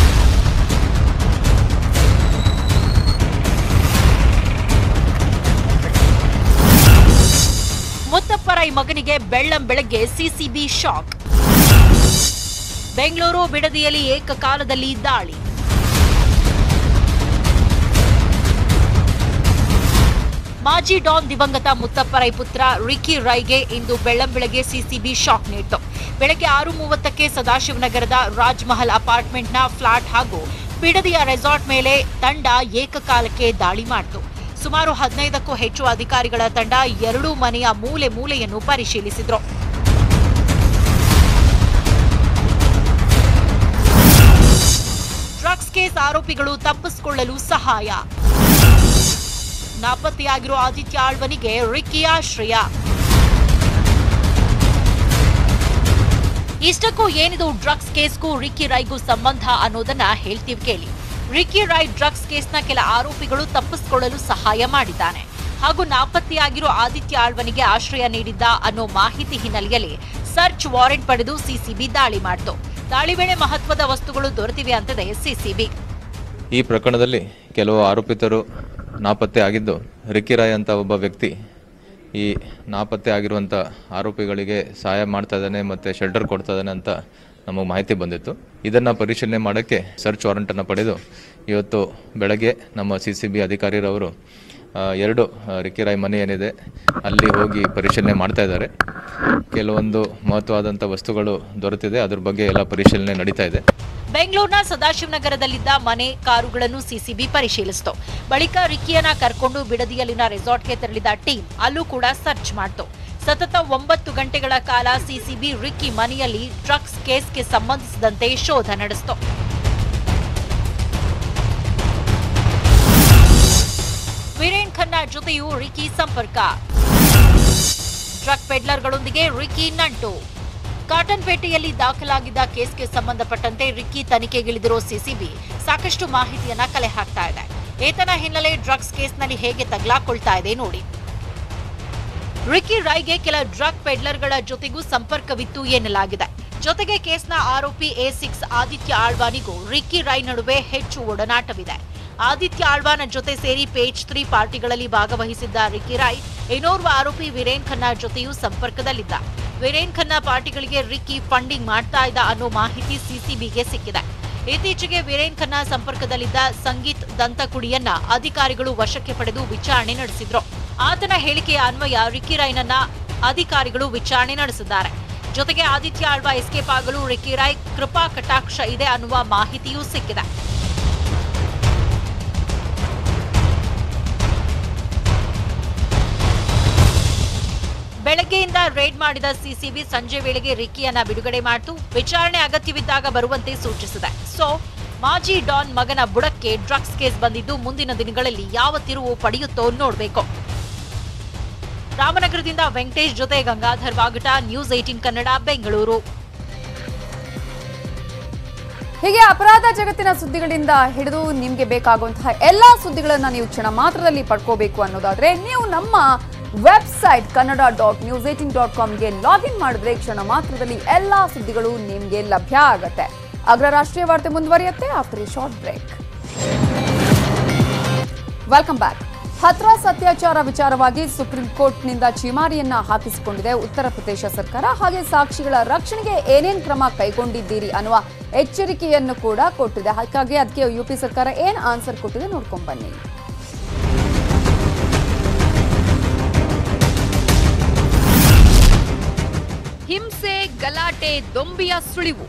ಮುತ್ತಪ್ಪ ರಾಯ್ ಮಗನಿಗೆ ಬೆಳ್ಳಂ ಬೆಳಗ್ಗೆ ಸಿಸಿಬಿ ಶಾಕ್ ಬೆಂಗಳೂರು ಬಿಡದಿಯಲ್ಲಿ ಏಕಕಾಲದಲ್ಲಿ ದಾಳಿ ಮಾಜಿ ಡಾನ್ ದಿವಂಗತ ಮುತ್ತಪ್ಪ ರೈ ಪುತ್ರ ರಿಕಿ ರೈಗೆ ಇಂದು ಬೆಳ್ಳಂಬೆಳಗ್ಗೆ ಸಿಸಿಬಿ ಶಾಕ್ ನೀಡಿತು ಬೆಳಗ್ಗೆ ಆರು ಮೂವತ್ತಕ್ಕೆ ಸದಾಶಿವನಗರದ ರಾಜ್ಮಹಲ್ ಅಪಾರ್ಟ್ಮೆಂಟ್ನ ಫ್ಲಾಟ್ ಹಾಗೂ ಬಿಡದಿಯ ರೆಸಾರ್ಟ್ ಮೇಲೆ ತಂಡ ಏಕಕಾಲಕ್ಕೆ ದಾಳಿ ಮಾಡಿತು ಸುಮಾರು ಹದಿನೈದಕ್ಕೂ ಹೆಚ್ಚು ಅಧಿಕಾರಿಗಳ ತಂಡ ಎರಡೂ ಮನೆಯ ಮೂಲೆ ಮೂಲೆಯನ್ನು ಪರಿಶೀಲಿಸಿದ್ರು ಡ್ರಗ್ಸ್ ಕೇಸ್ ಆರೋಪಿಗಳು ತಪ್ಪಿಸಿಕೊಳ್ಳಲು ಸಹಾಯ ನಾಪತ್ತೆಯಾಗಿರೋ ಆದಿತ್ಯ ಆಳ್ವನಿಗೆ ರಿಕ್ಕಿ ಆಶ್ರಯ ಇಷ್ಟಕ್ಕೂ ಏನಿದು ಡ್ರಗ್ಸ್ ಕೇಸ್ಗೂ ರಿಕ್ಕಿ ರೈಗೂ ಸಂಬಂಧ ಅನ್ನೋದನ್ನ ಹೇಳ್ತೀವಿ ಕೇಳಿ ರಿಕ್ಕಿ ರೈ ಡ್ರಗ್ಸ್ ಕೇಸ್ನ ಕೆಲ ಆರೋಪಿಗಳು ತಪ್ಪಿಸಿಕೊಳ್ಳಲು ಸಹಾಯ ಮಾಡಿದ್ದಾನೆ ಹಾಗೂ ನಾಪತ್ತೆಯಾಗಿರೋ ಆದಿತ್ಯ ಆಳ್ವನಿಗೆ ಆಶ್ರಯ ನೀಡಿದ್ದ ಅನ್ನೋ ಮಾಹಿತಿ ಹಿನ್ನೆಲೆಯಲ್ಲಿ ಸರ್ಚ್ ವಾರೆಂಟ್ ಪಡೆದು ಸಿಸಿಬಿ ದಾಳಿ ಮಾಡಿತು ದಾಳಿ ವೇಳೆ ಮಹತ್ವದ ವಸ್ತುಗಳು ದೊರೆತಿವೆ ಅಂತದೆ ಸಿಸಿಬಿ ಈ ಪ್ರಕರಣದಲ್ಲಿ ಕೆಲವು ಆರೋಪಿತರು ನಾಪತ್ತೆ ಆಗಿದ್ದು ರಿಕ್ಕಿ ರಾಯ್ ಅಂತ ಒಬ್ಬ ವ್ಯಕ್ತಿ ಈ ನಾಪತ್ತೆ ಆಗಿರುವಂಥ ಆರೋಪಿಗಳಿಗೆ ಸಹಾಯ ಮಾಡ್ತಾ ಇದ್ದಾನೆ ಮತ್ತು ಶೆಲ್ಟರ್ ಕೊಡ್ತಾ ಇದ್ದಾನೆ ಅಂತ ನಮಗೆ ಮಾಹಿತಿ ಬಂದಿತ್ತು ಇದನ್ನು ಪರಿಶೀಲನೆ ಮಾಡೋಕ್ಕೆ ಸರ್ಚ್ ವಾರೆಂಟನ್ನು ಪಡೆದು ಇವತ್ತು ಬೆಳಗ್ಗೆ ನಮ್ಮ ಸಿ ಸಿ ಬಿ ಅಧಿಕಾರಿರವರು ಆ, ಎರಡು ಆ, ರಿಕ್ಕಿ ರಾಯ್ ಮನೆ ಏನಿದೆ ಅಲ್ಲಿ ಹೋಗಿ ಪರಿಶೀಲನೆ ಮಾಡ್ತಾ ಇದ್ದಾರೆ ಕೆಲವೊಂದು ಮಹತ್ವವಾದಂಥ ವಸ್ತುಗಳು ದೊರೆತಿದೆ ಅದ್ರ ಬಗ್ಗೆ ಎಲ್ಲ ಪರಿಶೀಲನೆ ನಡೀತಾ ಇದೆ ಬೆಂಗಳೂರಿನ ಸದಾಶಿವನಗರದಲ್ಲಿದ್ದ ಮನೆ ಕಾರುಗಳನ್ನು ಸಿಸಿಬಿ ಪರಿಶೀಲಿಸಿತು ಬಳಿಕ ರಿಕ್ಕಿಯನ್ನ ಕರ್ಕೊಂಡು ಬಿಡದಿಯಲ್ಲಿನ ರೆಸಾರ್ಟ್ಗೆ ತೆರಳಿದ ಟೀಮ್ ಅಲ್ಲೂ ಕೂಡ ಸರ್ಚ್ ಮಾಡಿತು ಸತತ ಒಂಬತ್ತು ಗಂಟೆಗಳ ಕಾಲ ಸಿಸಿಬಿ ರಿಕ್ಕಿ ಮನೆಯಲ್ಲಿ ಡ್ರಗ್ಸ್ ಕೇಸ್ಗೆ ಸಂಬಂಧಿಸಿದಂತೆ ಶೋಧ ನಡೆಸಿತು ವೀರೇನ್ ಖನ್ನಾ ಜೊತೆಯೂ ರಿಕ್ಕಿ ಸಂಪರ್ಕ ಡ್ರಗ್ ಪೆಡ್ಲರ್ಗಳೊಂದಿಗೆ ರಿಕ್ಕಿ ನಂಟು ಕಾಟನ್ಪೇಟೆಯಲ್ಲಿ ದಾಖಲಾಗಿದ್ದ ಕೇಸ್ಗೆ ಸಂಬಂಧಪಟ್ಟಂತೆ ರಿಕ್ಕಿ ತನಿಖೆಗಿಳಿದಿರೋ ಸಿಸಿಬಿ ಸಾಕಷ್ಟು ಮಾಹಿತಿಯನ್ನ ಕಲೆ ಹಾಕ್ತಾ ಇದೆ ಏತನ ಹಿನ್ನೆಲೆ ಡ್ರಗ್ಸ್ ಕೇಸ್ನಲ್ಲಿ ಹೇಗೆ ತಗ್ಲಾಕೊಳ್ತಾ ಇದೆ ನೋಡಿ ರಿಕ್ಕಿ ರೈಗೆ ಕೆಲ ಡ್ರಗ್ ಪೆಡ್ಲರ್ಗಳ ಜೊತೆಗೂ ಸಂಪರ್ಕವಿತ್ತು ಎನ್ನಲಾಗಿದೆ ಜೊತೆಗೆ ಕೇಸ್ನ ಆರೋಪಿ ಎ ಸಿಕ್ಸ್ ಆದಿತ್ಯ ಆಳ್ವಾನಿಗೂ ರಿಕ್ಕಿ ರೈ ನಡುವೆ ಹೆಚ್ಚು ಒಡನಾಟವಿದೆ ಆದಿತ್ಯ ಆಳ್ವಾನ ಜೊತೆ ಸೇರಿ ಪೇಜ್ ತ್ರೀ ಪಾರ್ಟಿಗಳಲ್ಲಿ ಭಾಗವಹಿಸಿದ್ದ ರಿಕ್ಕಿ ರಾಯ್ ಇನ್ನೋರ್ವ ಆರೋಪಿ ವೀರೇನ್ ಖನ್ನಾ ಜೊತೆಯೂ ಸಂಪರ್ಕದಲ್ಲಿದ್ದ ವೀರೇನ್ ಖನ್ನಾ ಪಾರ್ಟಿಗಳಿಗೆ ರಿಕ್ಕಿ ಫಂಡಿಂಗ್ ಮಾಡ್ತಾ ಇದ್ದ ಅನ್ನೋ ಮಾಹಿತಿ ಸಿಸಿಬಿಗೆ ಸಿಕ್ಕಿದೆ ಇತ್ತೀಚೆಗೆ ವೀರೇನ್ ಖನ್ನಾ ಸಂಪರ್ಕದಲ್ಲಿದ್ದ ಸಂಗೀತ್ ದಂತಕುಡಿಯನ್ನ ಅಧಿಕಾರಿಗಳು ವಶಕ್ಕೆ ಪಡೆದು ವಿಚಾರಣೆ ನಡೆಸಿದ್ರು ಆತನ ಹೇಳಿಕೆಯ ಅನ್ವಯ ರಿಕ್ಕಿ ರೈನನ್ನ ಅಧಿಕಾರಿಗಳು ವಿಚಾರಣೆ ನಡೆಸಿದ್ದಾರೆ ಜೊತೆಗೆ ಆದಿತ್ಯ ಆಳ್ವಾ ಎಸ್ಕೇಪ್ ಆಗಲು ರಿಕ್ಕಿ ರಾಯ್ ಕೃಪಾ ಕಟಾಕ್ಷ ಇದೆ ಅನ್ನುವ ಮಾಹಿತಿಯೂ ಸಿಕ್ಕಿದೆ ಬೆಳಗ್ಗೆಯಿಂದ ರೇಡ್ ಮಾಡಿದ ಸಿಸಿಬಿ ಸಂಜೆ ವೇಳೆಗೆ ರಿಕ್ಕಿಯನ್ನ ಬಿಡುಗಡೆ ಮಾಡಿತು ವಿಚಾರಣೆ ಅಗತ್ಯವಿದ್ದಾಗ ಬರುವಂತೆ ಸೂಚಿಸಿದೆ ಸೊ ಮಾಜಿ ಡಾನ್ ಮಗನ ಬುಡಕ್ಕೆ ಡ್ರಗ್ಸ್ ಕೇಸ್ ಬಂದಿದ್ದು ಮುಂದಿನ ದಿನಗಳಲ್ಲಿ ಯಾವ ತಿರುವು ಪಡೆಯುತ್ತೋ ನೋಡಬೇಕು ರಾಮನಗರದಿಂದ ವೆಂಕಟೇಶ್ ಜೊತೆ ಗಂಗಾಧರ್ ವಾಗಟ ನ್ಯೂಸ್ ಏಟೀನ್ ಕನ್ನಡ ಬೆಂಗಳೂರು ಹೀಗೆ ಅಪರಾಧ ಜಗತ್ತಿನ ಸುದ್ದಿಗಳಿಂದ ಹಿಡಿದು ನಿಮಗೆ ಬೇಕಾಗುವಂತಹ ಎಲ್ಲಾ ಸುದ್ದಿಗಳನ್ನ ನೀವು ಕ್ಷಣ ಮಾತ್ರದಲ್ಲಿ ಪಡ್ಕೋಬೇಕು ಅನ್ನೋದಾದ್ರೆ ನೀವು ನಮ್ಮ website Kannada dot news eighteen dot ಕಾಮ್ಗೆ ಲಾಗಿನ್ ಮಾಡಿದ್ರೆ ಕ್ಷಣ ಮಾತ್ರದಲ್ಲಿ ಎಲ್ಲಾ ಸುದ್ದಿಗಳು ನಿಮಗೆ ಲಭ್ಯ ಆಗತ್ತೆ ಅಗ್ರ ರಾಷ್ಟ್ರೀಯ ವಾರ್ತೆ ಮುಂದುವರಿಯುತ್ತೆ after a short break welcome back Hathras ಅತ್ಯಾಚಾರ ವಿಚಾರವಾಗಿ ಸುಪ್ರೀಂ ಕೋರ್ಟ್ನಿಂದ ಚಿಮಾರಿಯನ್ನ ಹಾಕಿಸಿಕೊಂಡಿದೆ ಉತ್ತರ ಪ್ರದೇಶ ಸರ್ಕಾರ ಹಾಗೆ ಸಾಕ್ಷಿಗಳ ರಕ್ಷಣೆಗೆ ಏನೇನ್ ಕ್ರಮ ಕೈಗೊಂಡಿದ್ದೀರಿ ಅನ್ನುವ ಎಚ್ಚರಿಕೆಯನ್ನು ಕೂಡ ಕೊಟ್ಟಿದೆ ಹಾಗಾಗಿ ಅದಕ್ಕೆ ಯುಪಿ ಸರ್ಕಾರ ಏನ್ ಆನ್ಸರ್ ಕೊಟ್ಟಿದೆ ನೋಡ್ಕೊಂಡ್ ಬನ್ನಿ ಹಿಂಸೆ ಗಲಾಟೆ ದೊಂಬಿಯ ಸುಳಿವು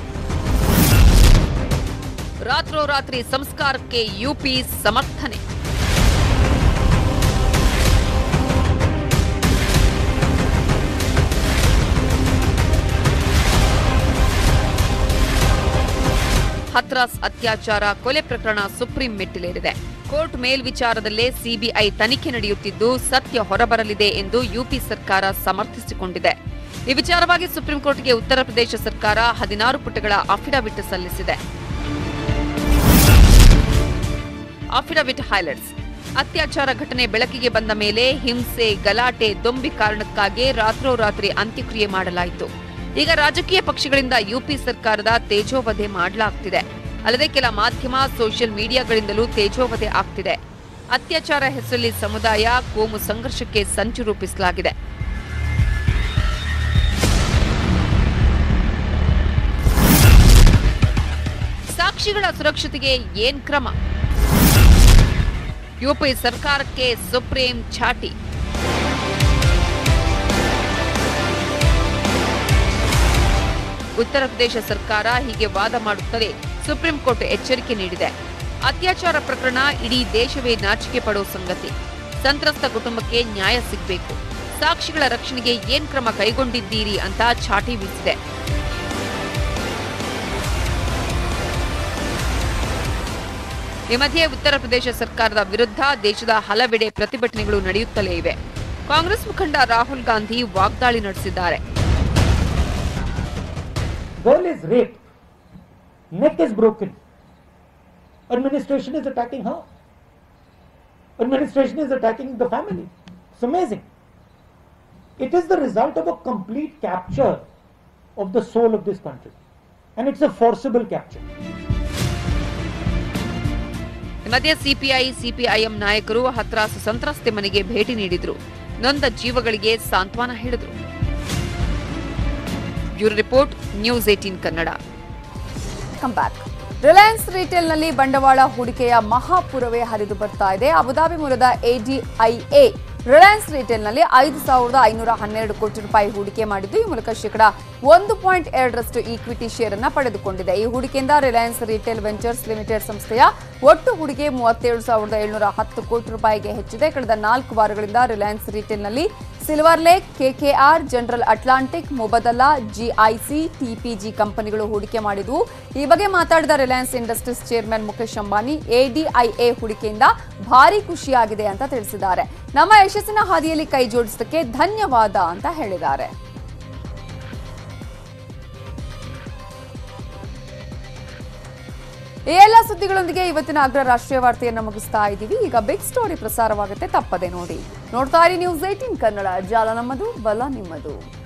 ರಾತ್ರೋರಾತ್ರಿ ಸಂಸ್ಕಾರಕ್ಕೆ ಯುಪಿ ಸಮರ್ಥನೆ ಹತ್ರಾಸ್ ಅತ್ಯಾಚಾರ ಕೊಲೆ ಪ್ರಕರಣ ಸುಪ್ರೀಂ ಮೆಟ್ಟಿಲೇರಿದೆ ಕೋರ್ಟ್ ಮೇಲ್ವಿಚಾರದಲ್ಲೇ ಸಿಬಿಐ ತನಿಖೆ ನಡೆಯುತ್ತಿದ್ದು ಸತ್ಯ ಹೊರಬರಲಿದೆ ಎಂದು ಯುಪಿ ಸರ್ಕಾರ ಸಮರ್ಥಿಸಿಕೊಂಡಿದೆ ಈ ವಿಚಾರವಾಗಿ ಸುಪ್ರೀಂ ಕೋರ್ಟ್ಗೆ ಉತ್ತರ ಪ್ರದೇಶ ಸರ್ಕಾರ ಹದಿನಾರು ಪುಟಗಳ ಅಫಿಡವಿಟ್ ಸಲ್ಲಿಸಿದೆ ಅಫಿಡವಿಟ್ ಹೈಲೈಟ್ಸ್ ಅತ್ಯಾಚಾರ ಘಟನೆ ಬೆಳಕಿಗೆ ಬಂದ ಮೇಲೆ ಹಿಂಸೆ ಗಲಾಟೆ ದೊಂಬಿ ಕಾರಣಕ್ಕಾಗಿ ರಾತ್ರೋರಾತ್ರಿ ಅಂತ್ಯಕ್ರಿಯೆ ಮಾಡಲಾಯಿತು ಈಗ ರಾಜಕೀಯ ಪಕ್ಷಗಳಿಂದ ಯುಪಿ ಸರ್ಕಾರದ ತೇಜೋವಧೆ ಮಾಡಲಾಗ್ತಿದೆ ಅಲ್ಲದೆ ಕೆಲ ಮಾಧ್ಯಮ ಸೋಷಿಯಲ್ ಮೀಡಿಯಾಗಳಿಂದಲೂ ತೇಜೋವಧೆ ಆಗ್ತಿದೆ ಅತ್ಯಾಚಾರ ಹೆಸರಲ್ಲಿ ಸಮುದಾಯ ಕೋಮು ಸಂಘರ್ಷಕ್ಕೆ ಸಂಚು ರೂಪಿಸಲಾಗಿದೆ ಸಾಕ್ಷಿಗಳ ಸುರಕ್ಷತೆಗೆ ಏನ್ ಕ್ರಮ ಯುಪಿ ಸರ್ಕಾರಕ್ಕೆ ಸುಪ್ರೀಂ ಛಾಟಿ ಉತ್ತರ ಪ್ರದೇಶ ಸರ್ಕಾರ ಹೀಗೆ ವಾದ ಮಾಡುತ್ತಲೇ ಸುಪ್ರೀಂ ಕೋರ್ಟ್ ಎಚ್ಚರಿಕೆ ನೀಡಿದೆ ಅತ್ಯಾಚಾರ ಪ್ರಕರಣ ಇಡೀ ದೇಶವೇ ನಾಚಿಕೆ ಪಡೋ ಸಂಗತಿ ಸಂತ್ರಸ್ತ ಕುಟುಂಬಕ್ಕೆ ನ್ಯಾಯ ಸಿಗಬೇಕು ಸಾಕ್ಷಿಗಳ ರಕ್ಷಣೆಗೆ ಏನ್ ಕ್ರಮ ಕೈಗೊಂಡಿದ್ದೀರಿ ಅಂತ ಛಾಟಿ ಬೀಸಿದೆ ಈ ಮಧ್ಯೆ ಉತ್ತರ ಪ್ರದೇಶ ಸರ್ಕಾರದ ವಿರುದ್ಧ ದೇಶದ ಹಲವೆಡೆ ಪ್ರತಿಭಟನೆಗಳು ನಡೆಯುತ್ತಲೇ ಇವೆ ಕಾಂಗ್ರೆಸ್ ಮುಖಂಡ ರಾಹುಲ್ ಗಾಂಧಿ ವಾಗ್ದಾಳಿ ನಡೆಸಿದ್ದಾರೆ Girl is raped. Neck is broken. Administration is attacking her. Administration is attacking the family. It's amazing. It is the result of a complete capture of the soul of this country. And it's a forcible capture. ಈ ಮಧ್ಯೆ CPI CPIM ನಾಯಕರು ಹತ್ರಾಸು ಸಂತ್ರಸ್ತೆ ಮನೆಗೆ ಭೇಟಿ ನೀಡಿದ್ರು ನೊಂದ ಜೀವಗಳಿಗೆ ಸಾಂತ್ವನ ಹೇಳಿದ್ರು bureau report news eighteen Kannada come back Reliance ರಿಟೇಲ್ನಲ್ಲಿ ಬಂಡವಾಳ ಹೂಡಿಕೆಯ ಮಹಾಪುರವೇ ಹರಿದು ಬರ್ತಾ ಇದೆ ಅಬುದಾಬಿ ಮೂಲದ ಎಡಿಐಎ ರಿಲಯನ್ಸ್ ರಿಟೇಲ್ನಲ್ಲಿ ಐದು ಸಾವಿರದ ಐನೂರ ಹನ್ನೆರಡು ಕೋಟಿ ರೂಪಾಯಿ ಹೂಡಿಕೆ ಮಾಡಿದ್ದು ಈ ಮೂಲಕ ಶೇಕಡ ಒಂದು ಪಾಯಿಂಟ್ ಎರಡರಷ್ಟು ಈಕ್ವಿಟಿ ಶೇರ್ ಅನ್ನ ಪಡೆದುಕೊಂಡಿದೆ ಈ ಹೂಡಿಕೆಯಿಂದ ರಿಲಯನ್ಸ್ ರಿಟೇಲ್ ವೆಂಚರ್ಸ್ ಲಿಮಿಟೆಡ್ ಸಂಸ್ಥೆಯ ಒಟ್ಟು ಹೂಡಿಕೆ ಮೂವತ್ತೇಳು ಸಾವಿರದ ಏಳ್ನೂರ ಹತ್ತು ಕೋಟಿ ರೂಪಾಯಿಗೆ ಹೆಚ್ಚಿದೆ ಕಳೆದ ನಾಲ್ಕು ವಾರಗಳಿಂದ ರಿಲಯನ್ಸ್ ರಿಟೇಲ್ನಲ್ಲಿ Silver Lake KKR General Atlantic Mubadala GIC TPG ಕಂಪನಿಗಳು ಹೂಡಿಕೆ ಮಾಡಿದ್ವು ಈ ಬಗ್ಗೆ ಮಾತಾಡಿದ Reliance Industries chairman Mukesh Ambani ADIA ಹೂಡಿಕೆಯಿಂದ ಭಾರಿ ಖುಷಿಯಾಗಿದೆ ಅಂತ ತಿಳಿಸಿದ್ದಾರೆ ನಮ್ಮ ಯಶಸ್ಸಿನ ಹಾದಿಯಲ್ಲಿ ಕೈ ಜೋಡಿಸೋದಕ್ಕೆ ಧನ್ಯವಾದ ಅಂತ ಹೇಳಿದ್ದಾರೆ ಈ ಎಲ್ಲ ಸುದ್ದಿಗಳೊಂದಿಗೆ ಇವತ್ತಿನ ಅಗ್ರ ರಾಷ್ಟ್ರೀಯ ವಾರ್ತೆಯನ್ನು ಮುಗಿಸ್ತಾ ಇದ್ದೀವಿ ಈಗ ಬಿಗ್ ಸ್ಟೋರಿ ಪ್ರಸಾರವಾಗುತ್ತೆ ತಪ್ಪದೆ ನೋಡಿ ನೋಡ್ತಾ ಇರಿ ನ್ಯೂಸ್ ಏಟೀನ್ ಕನ್ನಡ ಜಾಲ ನಮ್ಮದು ಬಲ ನಿಮ್ಮದು